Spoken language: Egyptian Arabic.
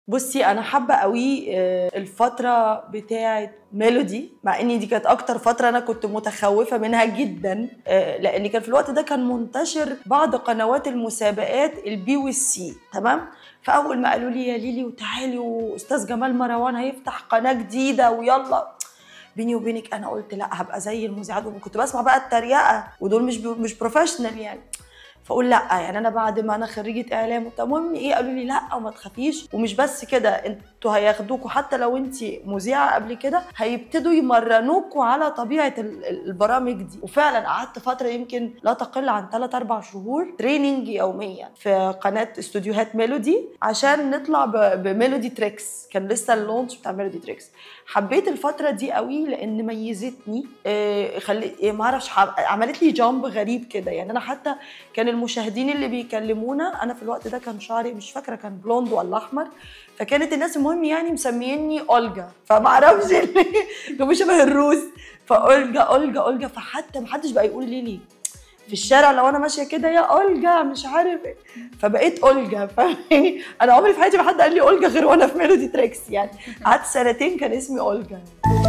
بصي انا حابه قوي آه، الفتره بتاعه ميلودي مع اني دي كانت اكتر فتره انا كنت متخوفه منها جدا آه، لان كان في الوقت ده كان منتشر بعض قنوات المسابقات البي والسي تمام فاول ما قالوا لي يا ليلي وتعالي واستاذ جمال مروان هيفتح قناه جديده ويلا بيني وبينك انا قلت لا هبقى زي المذيعات وكنت بسمع بقى التريقه ودول مش بي مش بروفيشنال يعني فاقول لا يعني انا بعد ما انا خريجه اعلام طب المهم ايه قالوا لي لا وما تخافيش ومش بس كده انتوا هياخدوكوا حتى لو انت مذيعه قبل كده هيبتدوا يمرنوكوا على طبيعه ال- ال- البرامج دي وفعلا قعدت فتره يمكن لا تقل عن 3 4 شهور تريننج يوميا في قناه استوديوهات ميلودي عشان نطلع ب- بميلودي تريكس كان لسه اللونش بتاع ميلودي تريكس حبيت الفتره دي قوي لان ميزتني إيه خلي إيه ما اعرفش ح- عملت لي جامب غريب كده يعني انا حتى كان المشاهدين اللي بيكلمونا انا في الوقت ده كان شعري مش فاكره كان بلوند ولا احمر فكانت الناس المهم يعني مسميني اولجا فما اعرفش ليه كانوا شبه الروس فاولجا اولجا اولجا فحتى ما حدش بقى يقول لي ليه في الشارع لو انا ماشيه كده يا اولجا مش عارف ايه فبقيت اولجا فاهماني انا عمري في حياتي ما حد قال لي اولجا غير وانا في ميلودي تريكس يعني قعدت سنتين كان اسمي اولجا